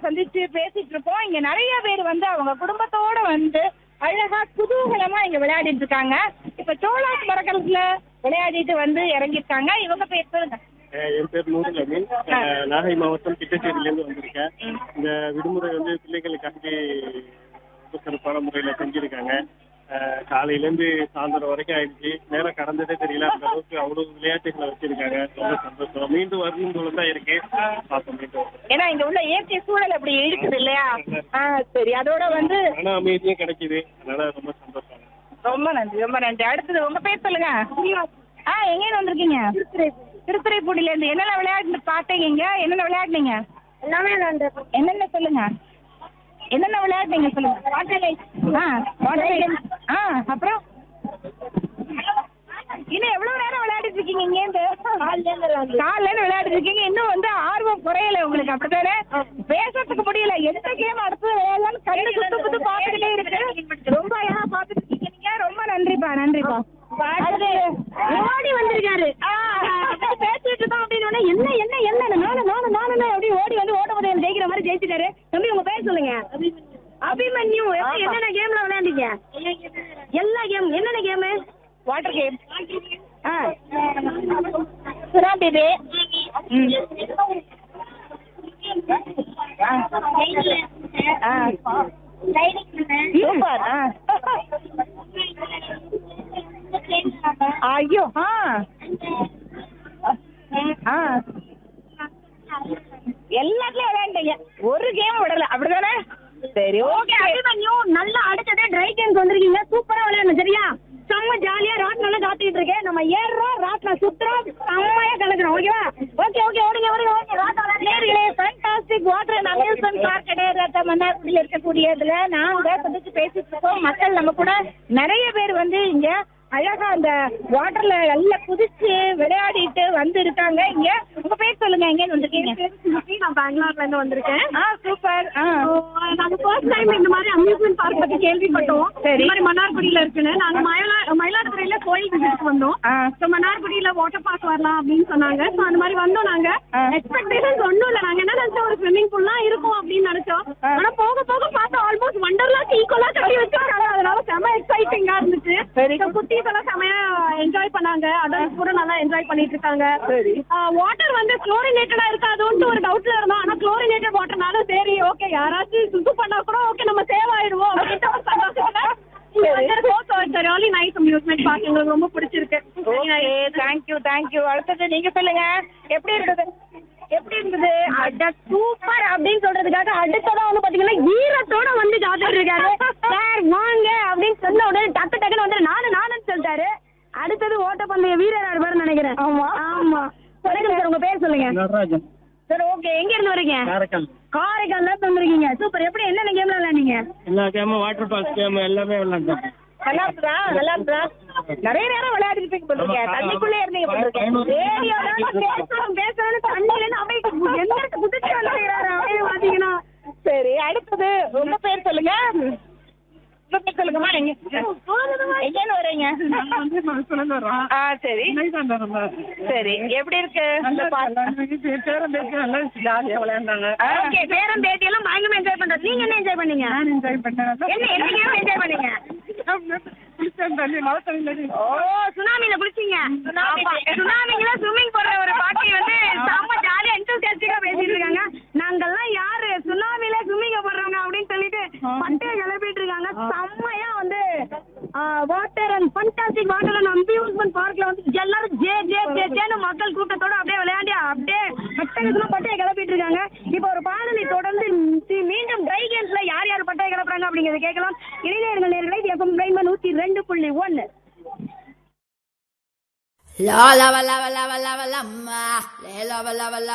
சந்திச்சு பேசிட்டு இருக்கோம் இங்க நிறைய பேர் வந்து அவங்க குடும்பத்தோட வந்து அழகா குதூகலமா இங்க விளையாடிட்டு இருக்காங்க இப்ப சோழாஸ் மரக்கலத்துல விளையாடிட்டு வந்து இறங்கியிருக்காங்க இவங்க பேர் சொல்லுங்க அஹ் என் பேர் நூறுல் அமீன் அஹ் நாகை மாவட்டம் திட்டச்சேரியிலேருந்து வந்திருக்கேன் இந்த விடுமுறை வந்து பிள்ளைகளுக்காண்டி ரொம்ப சிறப்பான முறையில் செஞ்சுருக்காங்க அஹ் காலையிலேருந்து சாயந்தரம் வரைக்கும் ஆயிடுச்சு நேரம் கடந்ததே தெரியல அந்த அளவுக்கு அவ்வளோ விளையாட்டுகளை வச்சிருக்காங்க ரொம்ப சந்தோஷம் மீண்டும் வரணும் போல தான் இருக்கு பார்ப்போம் மீண்டும் வருவோம். ஏன்னா இங்க உள்ள இயற்கை சூழல் அப்படி இருக்குது இல்லையா ஆ சரி அதோட வந்து மன அமைதியும் கிடைக்குது அதனால ரொம்ப சந்தோஷம் ரொம்ப நன்றி ரொம்ப நன்றி அடுத்தது உங்க பேர் சொல்லுங்க ஆ எங்கேருந்து வந்திருக்கீங்க திருத்துறைப்பூடில இருந்து என்னென்ன விளையாட்டு பார்த்தீங்க இங்க என்னென்ன விளையாடுனீங்க எல்லாமே விளையாண்டு என்னென்ன சொல்லுங்க என்னென்ன விளையாடுனீங்க சொல்லுங்க வாட்டர் ஆ வாட்டர் ஆ அப்புறம் இன்னும் எவ்வளவு நேரம் விளையாடிட்டு இருக்கீங்க இங்க இருந்து காலையில இருந்து விளையாடிட்டு இருக்கீங்க இன்னும் வந்து ஆர்வம் குறையல உங்களுக்கு அப்படித்தானே பேசுறதுக்கு முடியல எந்த கேம் அடுத்து விளையாடலாம் கண்ணு சுத்து சுத்து பாத்துக்கிட்டே இருக்கு ரொம்ப அழகா பாத்துட்டு இருக்கீங்க நீங்க ரொம்ப நன்றிப்பா நன்றிப்பா அடுத்து ஓடி வந்திருக்காரு ஆ, பேசிட்டு இருக்கோம் அப்படின்னு உடனே என்ன என்ன என்ன நானும் நானும் நானும் அப்படி ஓடி வந்து ஓட்ட போதையில ஜெயிக்கிற மாதிரி ஜெயிச்சிட்டாரு தம்பி உங்க பேர் சொல்லுங்க அபிமன்யு எப்படி ஆமா. என்னென்ன கேம்ல விளையாண்டீங்க எல்லா கேம் என்னென்ன கேமு வாட்டர் கேம் ஆ சுறா பேபி ம் ஆ சூப்பர் ஆ ஐயோ ஆ ஆ எல்லாத்துலயும் விளையாண்டீங்க ஒரு கேம் விடல அப்படிதானே சரி ஓகே அபிமன்யு நல்லா அடுத்ததே ட்ரை கேம்ஸ் வந்திருக்கீங்க சூப்பரா விளையாடணும் சரியா செம்ம ஜாலியா ராட்னால காத்துக்கிட்டு இருக்கேன் நம்ம ஏறுறோம் ராட்னா சுத்துறோம் செம்மையா கலக்குறோம் ஓகேவா ஓகே ஓகே ஓடுங்க ஓடுங்க ஓடுங்க ராட்னா நேர்களே fantastic water and amusement park இடையராத்த மன்னார்குடியில் இருக்கக்கூடியதுல நாங்க சந்திச்சு பேசிட்டு இருக்கோம் மக்கள் நம்ம கூட நிறைய பேர் வந்து இங்க அழகா அந்த வாட்டர்ல நல்லா குதிச்சு விளையாடிட்டு வந்து இருக்காங்க இங்க உங்க பேர் சொல்லுங்க எங்க வந்திருக்கீங்க நான் பெங்களூர்ல இருந்து வந்திருக்கேன் ஆ சூப்பர் ஆ நாங்க ஃபர்ஸ்ட் டைம் இந்த மாதிரி அம்யூஸ்மெண்ட் பார்க் பத்தி கேள்விப்பட்டோம் சரி. இந்த மாதிரி மன்னார்குடியில இருக்குன்னு நாங்க மயிலா மயிலாடுதுறையில கோயில் விசிட் வந்தோம் ஆ ஸோ மன்னார்குடியில வாட்டர் பார்க் வரலாம் அப்படின்னு சொன்னாங்க ஸோ அந்த மாதிரி வந்தோம் நாங்க ஆ. எக்ஸ்பெக்டேஷன்ஸ் ஒன்றும் இல்லை நாங்க என்ன நினைச்சோம் ஒரு ஸ்விம்மிங் பூல்லாம் இருக்கும் அப்படின்னு நினைச்சோம் ஆ. ஆனா போக போக பார்த்தா ஆல்மோஸ்ட் வண்டர்லாக்கு ஈக்குவலா கட்டி வச்சிருக்காங்க அதனால செம எக்ஸைட்டிங்கா இருந்துச்சு சரி. So, குட்டீஸ் எல்லாம் செமையா என்ஜாய் பண்ணாங்க அடல்ட்ஸ் கூட நல்லா என்ஜாய் பண்ணிட்டு இருக்காங்க சரி. வாட்டர் வந்து குளோரினேட்டடா இருக்காதுன்ட்டு ஒரு டவுட்ல இருந்தோம் ஆனா குளோரினேட்டட் வாட்டர்னால சரி ஓகே யாராச்சும் சுத்து பண்ணா கூட ஓகே நம்ம சேவ் ஆயிடுவோம் அப்படின்ட்டு ஒரு சந்தோஷத்துல இங்க வந்திருக்கோம் so it's really nice amusement park எங்களுக்கு ரொம்ப பிடிச்சிருக்கு ஓகே தேங்க்யூ தேங்க்யூ அடுத்தது நீங்க சொல்லுங்க எப்படி இருந்தது எப்படி இருந்தது அட சூப்பர் அப்படின்னு சொல்றதுக்காக அடுத்ததா வந்து பாத்தீங்கன்னா ஈரத்தோட வந்து காத்துட்டு இருக்காரு சார் வாங்க அப்படின்னு சொன்ன உடனே டக்கு டக்குன்னு வந்து நானு நானுன்னு சொல்லிட்டாரு அடுத்தது ஓட்டப்பந்தய வீரர் இருப்பாருன்னு நினைக்கிறேன் ஆமா. ஆமா சொல்லுங்க சார் உங்க பேர் சொல்லுங்க நடராஜன் சரி ஓகே எங்க இருந்து வரீங்க காரைக்கால் காரைக்கால்ல இருந்து வந்திருக்கீங்க சூப்பர் எப்படி என்னென்ன கேம்ல விளையாண்டீங்க எல்லா கேமும் வாட்டர் பார்க் கேம் எல்லாமே விளையாண்டோம் நல்லா இருக்குதா நல்லா இருக்குதா நிறைய நேரம் விளையாடிருப்பீங்க போட்டுருக்க ஆமா, தண்ணிக்குள்ளே இருந்தீங்க போட்டுருக்க பதினோரு ரேடியோ பேசணும் பேசணும் தண்ணியில இருந்து அப்படியே எந்த குதிச்சு வந்துக்கிறாரு அப்படியே பாத்தீங்கன்னா சரி அடுத்தது உங்க பேர் சொல்லுங்க உங்க பேர் சொல்லுங்கம்மா எங்க எங்கேருந்து வரீங்க ஆ சரி சரி எப்படி இருக்கு இந்த பார்க் ஓகே பேரம் பேத்தி எல்லாம் பயங்கரமா என்ஜாய் பண்றது நீங்க என்ன என்ஜாய் பண்ணீங்க என்ன என்ன கேம் என்ஜாய் பண்ணீங்க ஓ சுனாமில குளிச்சீங்க சுனாமில ஸ்விம்மிங் போடுற ஒரு பாட்டி வந்து செம்ம ஜாலியா என்தூசியாஸ்டிக்கா பேசிட்டு இருக்காங்க நாங்கெல்லாம் யாரு சுனாமில ஸ்விம்மிங் போடுறவங்க அப்படின்னு சொல்லிட்டு பட்டைய கிளப்பிட்டு இருக்காங்க செம்மையா வந்து water and fantastic water and amusement பார்க்ல வந்து எல்லாரும் ஜே ஜே ஜே ஜேன்னு மக்கள் கூட்டத்தோட அப்படியே விளையாடி அப்படியே பட்டயத்துல பட்டைய கிளப்பிட்டு இருக்காங்க இப்போ ஒரு பாடலை தொடர்ந்து மீ- மீண்டும் ட்ரை கேம்ஸ்ல யார் யார் பட்டைய கிளப்புறாங்க அப்படிங்கறத கேட்கலாம் இளைஞர்கள் நேர்களை எஃப்எம் பிரைன் நூத்தி ரெண்டு புள்ளி ஒன்னு La la la la la la la la la ma, la la la la la